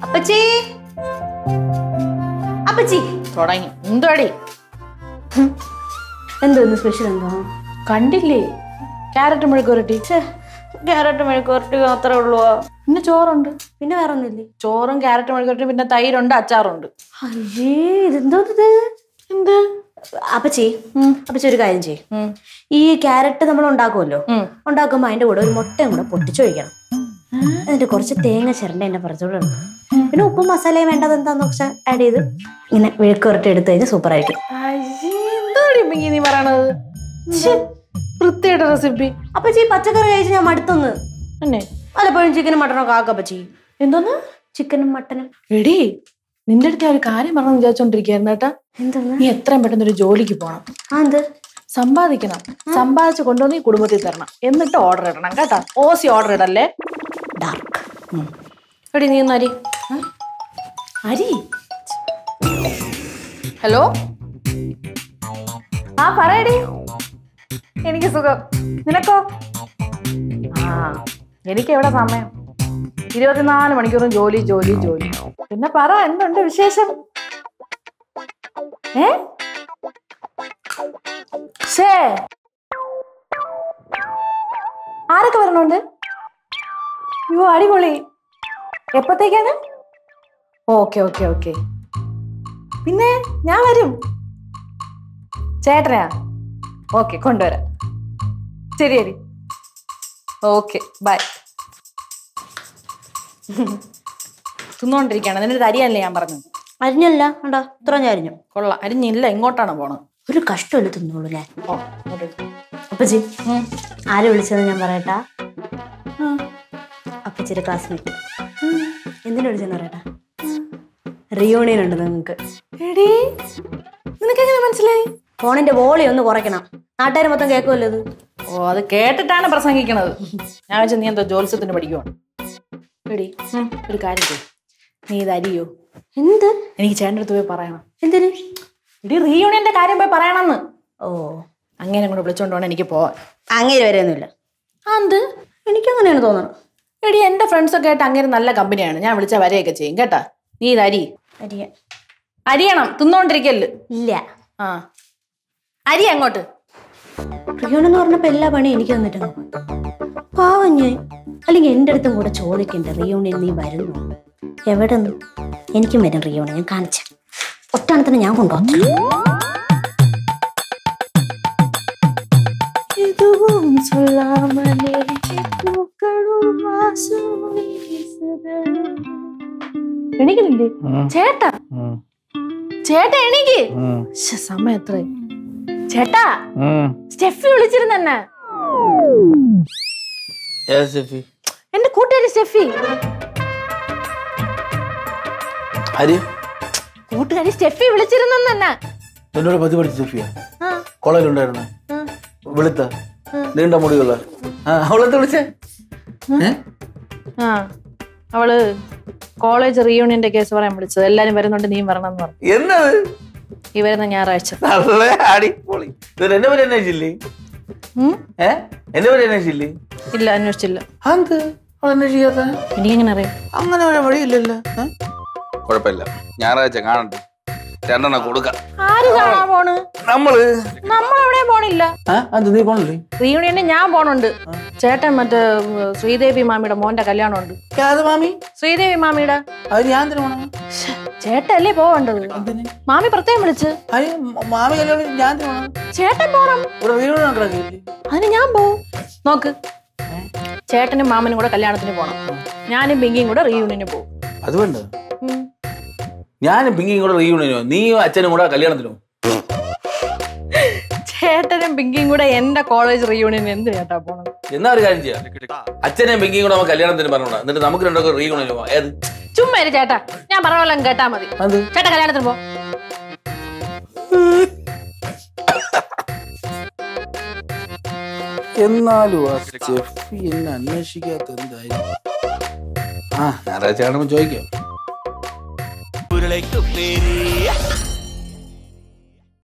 അപ്പച്ചി അപ്പച്ചി തുടങ്ങി എന്തോടി എന്തോന്ന് സ്പെഷ്യൽ എന്തോ കണ്ടില്ലേ ക്യാരറ്റ് മെഴുക്കുരട്ടി ക്യാരറ്റ് മെഴുക്കുവരട്ടി മാത്രമേ ഉള്ളൂ പിന്നെ ചോറുണ്ട് പിന്നെ വേറെ ഒന്നുമില്ലേ ചോറും ക്യാരറ്റ് മെഴുക്കുരട്ടി പിന്നെ തൈരുണ്ട് അച്ചാറുണ്ട് അയ്യേ ഇതെന്തോ ഇത് എന്ത് അപ്പച്ചി അപ്പച്ചി ഒരു കാര്യം ചെയ്യും ഉം. ഈ ക്യാരറ്റ് നമ്മൾ ഉണ്ടാക്കുമല്ലോ ഉം. ഉണ്ടാക്കുമ്പോൾ അതിന്റെ കൂടെ ഒരു മുട്ടയും കൂടെ പൊട്ടിച്ചൊഴിക്കണം എന്നിട്ട് കുറച്ച് തേങ്ങ ചിരണ്ട എന്റെ പുറത്തോടെ ഇടണം പിന്നെ ഉപ്പും മസാലയും വേണ്ടത് എന്താന്ന് വെച്ചാൽ ആഡ് ചെയ്ത് ഇങ്ങനെ വിഴുക്കുവരട്ടി എടുത്ത് കഴിഞ്ഞാൽ സൂപ്പർ ആയിരിക്കും അയ്യേ, എന്തോടി പിങ്കി നീ പറയണത് ശ്ശെ, വൃത്തിയുടെ റെസിപ്പി അപ്പച്ചി പച്ചക്കറി കഴിച്ച് ഞാൻ മടുത്തൊന്ന് എന്നെ പലപ്പോഴും ചിക്കനും മട്ടനും ഒക്കെ ആക്കാം അപ്പച്ചി എന്തോന്ന് ചിക്കനും മട്ടനും എടി നിന്റെ അടുത്ത് ഞാൻ ഒരു കാര്യം പറഞ്ഞു വിചാരിച്ചോണ്ടിരിക്കായിരുന്നു കേട്ടാ എന്താണ് നീ എത്രയും പെട്ടെന്ന് ഒരു ജോലിക്ക് പോണം ആ എന്ത് സമ്പാദിക്കണം സമ്പാദിച്ച് കൊണ്ടുവന്ന് ഈ കുടുംബത്തിൽ തരണം എന്നിട്ട് ഓർഡർ ഇടണം കേട്ടാ ഓസി ഓർഡർ ഇടല്ലേ ഡാർക്ക് എടി നീ ഒന്ന് അരി ഉം. അരി ഹലോ ആ പറയടി എനിക്ക് സുഖം നിനക്കോ ആ എനിക്ക് എവിടെ സമയം ഇരുപത്തിനാല് മണിക്കൂറും ജോലി ജോലി ജോലി പിന്നെ പറ എന്തുണ്ട് വിശേഷം ഏ ശേ ആരൊക്കെ വരണുണ്ട് അയ്യോ അടിപൊളി എപ്പത്തേക്കാണ് ഓക്കെ ഓക്കെ ഓക്കെ പിന്നെ ഞാൻ വരും ചേട്ടനാ ഓക്കെ കൊണ്ടുവരാം ശരി ശരി ഓക്കെ ബൈ തിന്നോണ്ടിരിക്കുകയാണ് നിന്റെ അരിയല്ലേ ഞാൻ പറഞ്ഞു അരിഞ്ഞല്ല കണ്ടോ ഇത്ര ഞാൻ അരിഞ്ഞു കൊള്ളാം അരിഞ്ഞില്ല ഇങ്ങോട്ടാണ് പോണത് ഒരു കഷ്ടമല്ല തിന്നോളൂ ഞാൻ ഓ ഇങ്ങോട്ട് എടുക്ക്. അപ്പച്ചി ഉം. ആരെ വിളിച്ചത് ഞാൻ പറയട്ടാ ഉം. അപ്പച്ചിയുടെ ക്ലാസ്മേറ്റ് എന്തിനു വിളിച്ചെന്ന് പറയട്ടാ റിയൂണിയൻ ഉണ്ട് നിങ്ങൾക്ക് എടീ നിനക്കെങ്ങനെ മനസ്സിലായി ഫോണിന്റെ വോളി ഒന്ന് കുറയ്ക്കണം നാട്ടുകാർ മൊത്തം കേൾക്കുമല്ലോ ഇത് ഓ അത് കേട്ടിട്ടാണ് പ്രസംഗിക്കണത് ഞാൻ വെച്ചാൽ നീ എന്തോ ജോത്സ്യത്തിന് പഠിക്കുവാണ് എടി ഒരു കാര്യം ചെയ്യ്. നീ ഇത് അരിയോ എന്ത് എനിക്ക് ചേട്ടൻ്റെ അടുത്ത് പോയി പറയണം എന്തിന് എടി റീയൂണിയന്റെ കാര്യം പോയി പറയണമെന്ന് ഓ അങ്ങനെ കൂടെ വിളിച്ചോണ്ട് വേണം എനിക്ക് പോവാൻ അങ്ങനെ വരെയൊന്നുമില്ല ആ എന്ത് എനിക്കങ്ങനെയാണ് തോന്നണം എടി എന്റെ ഫ്രണ്ട്സ് ഒക്കെ ആയിട്ട് അങ്ങനെ നല്ല കമ്പനിയാണ് ഞാൻ വിളിച്ചാൽ വരെയൊക്കെ ചെയ്യും കേട്ടാ നീ ഇത് അരി അരിയ അരിയണം തിന്നോണ്ടിരിക്കല്ല് ഇല്ല ആ അരി അങ്ങോട്ട് റിയൂൺ എന്ന് പറഞ്ഞപ്പോ എല്ലാ പണിയും എനിക്ക് തന്നിട്ടാണ് പാവം ഞാൻ അല്ലെങ്കിൽ എൻ്റെ അടുത്തും കൂടെ ചോദിക്കണ്ട റിയൂണിയൻ നീ വരുന്നു എവിടെ നിന്ന് എനിക്കും വരും റിയൂണിയൻ ഞാൻ കാണിച്ച ഒറ്റാണത്തിന് ഞാൻ കൊണ്ടുപോകാം எதுவும் சொல்லாமலே பூக்களும் வாசம் வீசுது. എണീക്കുന്നില്ലേ ചേട്ടാ ചേട്ടാ എണീക്ക് ശ്ശെ, സമയം എത്ര ചേട്ടാ സ്റ്റെഫി വിളിച്ചിരുന്നെന്നെ ഏത് ഷെഫി എന്റെ കൂട്ടുകാരി സ്റ്റെഫി ആര് കൂട്ടുകാരി സ്റ്റെഫി വിളിച്ചിരുന്നെന്നെ എന്നോട് പതി പഠിച്ച ഷെഫിയാ ആ കോളേജിലുണ്ടായിരുന്ന ആ. വെളുത്ത നീണ്ട മുടിയുള്ള ആ അവളെന്താ വിളിച്ചേ ഏ? ആ അവള് കോളേജ് റീയൂണിയന്റെ കേസ് പറയാൻ വിളിച്ചത് എല്ലാരും വരുന്നുണ്ട് നീ വരണം എന്ന് പറഞ്ഞു എന്നത് ഈ വരുന്ന ഞായറാഴ്ച നല്ല അടിപൊളി ഇവര് എന്നെ പേര് അന്വേഷിച്ചില്ലേ ഉം? ഏ എന്നെ പേര് അന്വേഷിച്ചില്ലേ ഇല്ല അന്വേഷിച്ചില്ല അത് അവൾ അന്വേഷിക്കാത്ത എനിക്കെങ്ങനെ അറിയാം അങ്ങനെ ഒരു വഴിയില്ലല്ലോ ഏ? കുഴപ്പമില്ല ഞായറാഴ്ച കാണട്ടെ രണ്ടെണ്ണം കൊടുക്കാം ആര് കാണാൻ പോണ് നമ്മള് നമ്മളെവിടെ പോണില്ല ആ അത് നീ പോണല്ലേ റീയൂണിയന് ഞാൻ പോണുണ്ട് ചേട്ടൻ മറ്റേ ഉം, ശ്രീദേവി മാമിയുടെ മോന്റെ കല്യാണം ഉണ്ട് അത് മാമി ശ്രീദേവി മാമിയുടെ അത് ഞാൻ എന്തിനു പോണം ശ്ശെ, ചേട്ടല്ലേ പോവേണ്ടത് മാമി പ്രത്യേകം വിളിച്ച് അത് മാമി കല്യാണം ഞാൻ എന്തിനു പോണം ചേട്ടൻ പോണം ഇവിടെ വീട് കിടക്കില്ലേ അതിന് ഞാൻ പോവും നോക്ക് ചേട്ടനും മാമനും കൂടെ കല്യാണത്തിന് പോണം ഞാനും പിങ്കിയും കൂടെ റീയൂണിയന് പോവും അത് വേണ്ട ഉം. ഞാനും പിങ്കിയും കൂടെ റീയൂണിയനോ നീയും അച്ഛനും കൂടെ കല്യാണത്തിനോ ചേട്ടനും പിങ്കിയും കൂടെ എന്റെ കോളേജ് റീയൂണിയന് എന്ത് ചേട്ടാ പോണം എന്നാ ഒരു കാര്യം ചെയ്യാം അച്ഛനെയും പിങ്കിയും കൂടെ നമുക്ക് കല്യാണത്തിന് പറഞ്ഞോടാ എന്നിട്ട് നമുക്ക് രണ്ടൊക്കെ റീയൂണിയനോ പോവാം. ഏത് ചുമ്മാ ഇരി ചേട്ടാ ഞാൻ പറഞ്ഞ പോലെ അങ്ങ് കേട്ടാ മതി അത് ചേട്ടാ കല്യാണത്തിന് പോ എന്നാലും ആ സ്റ്റെഫി എന്നെ അന്വേഷിക്കാത്ത എന്തായാലും ആ ഞായറാഴ്ച കാണുമ്പോൾ ചോദിക്കാം ഉരുളയ്ക്ക് പേര്